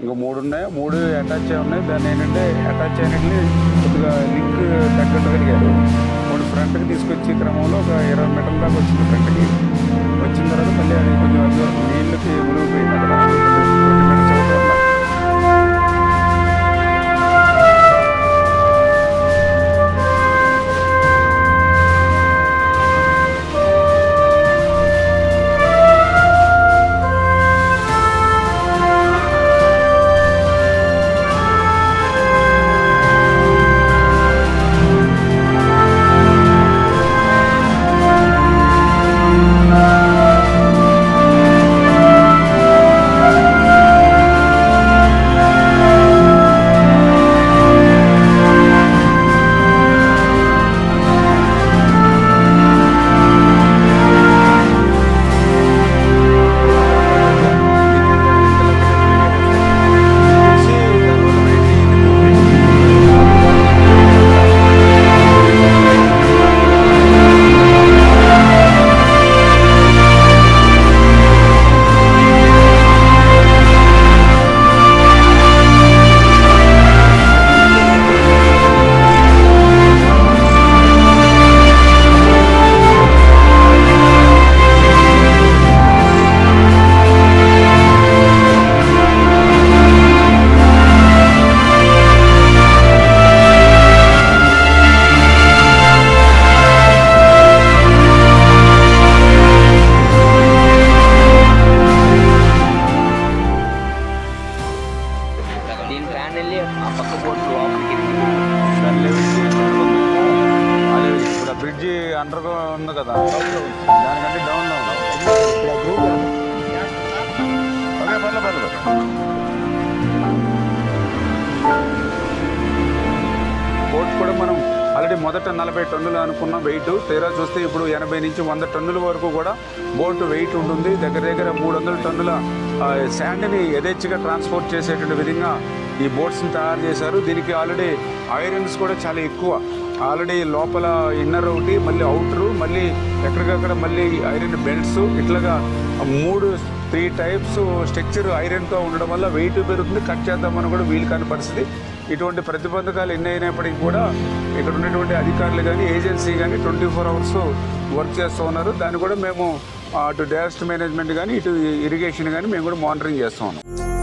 ఇంకా మూడు ఉన్నాయి మూడు అటాచ్ అయి ఉన్నాయి దాన్ని ఏంటంటే అటాచ్ అయినట్లు కొద్దిగా లింక్ తగ్గట్టగలిగారు మూడు ఫ్రంట్కి తీసుకొచ్చే క్రమంలో ఒక ఇరవై మీటర్ల దాకా వచ్చింది ఫ్రంట్కి వచ్చిన తర్వాత మళ్ళీ అది కొంచెం అది నీళ్ళకి మునిగిపోయింది అక్కడ ట్వంటీ మీటర్స్ అవుతుంది దీని ఫ్యాన్ వెళ్ళి ఆ పక్క బోట్ లోపలికి దాని లెవెల్ అది ఇప్పుడు బ్రిడ్జి అండర్ ఉంది కదా దానికంటే డౌన్ అదే పర్లేదు పర్లేదు బోట్ కూడా మనం ఆల్రెడీ మొదట నలభై టన్నులు అనుకున్న వెయిట్ తీరా చూస్తే ఇప్పుడు ఎనభై నుంచి వంద టన్నుల వరకు కూడా బోట్ వెయిట్ ఉంటుంది దగ్గర దగ్గర మూడు వందల టన్నుల ఆ, శాండ్ని యథేచ్ఛగా ట్రాన్స్పోర్ట్ చేసేటువంటి విధంగా ఈ బోట్స్ని తయారు చేశారు దీనికి ఆల్రెడీ ఐరన్స్ కూడా చాలా ఎక్కువ ఆల్రెడీ లోపల ఇన్నర్ ఒకటి మళ్ళీ అవుటరు మళ్ళీ ఎక్కడికక్కడ మళ్ళీ ఐరన్ బెల్ట్స్ ఇట్లాగా మూడు త్రీ టైప్స్ స్ట్రక్చర్ ఐరన్తో ఉండడం వల్ల వెయిట్ పెరుగుతుంది కట్ చేద్దామని కూడా వీలు కాని పరిస్థితి ఇటువంటి ప్రతిబంధకాలు ఎన్ని అయినప్పటికీ కూడా ఇక్కడ ఉన్నటువంటి అధికారులు కానీ ఏజెన్సీ కానీ ట్వంటీ ఫోర్ అవర్స్ వర్క్ చేస్తూ ఉన్నారు దాన్ని కూడా మేము అటు డైరెక్ట్ మేనేజ్మెంట్ కానీ ఇటు ఇరిగేషన్ కానీ మేము కూడా మానిటరింగ్ చేస్తూ ఉన్నాం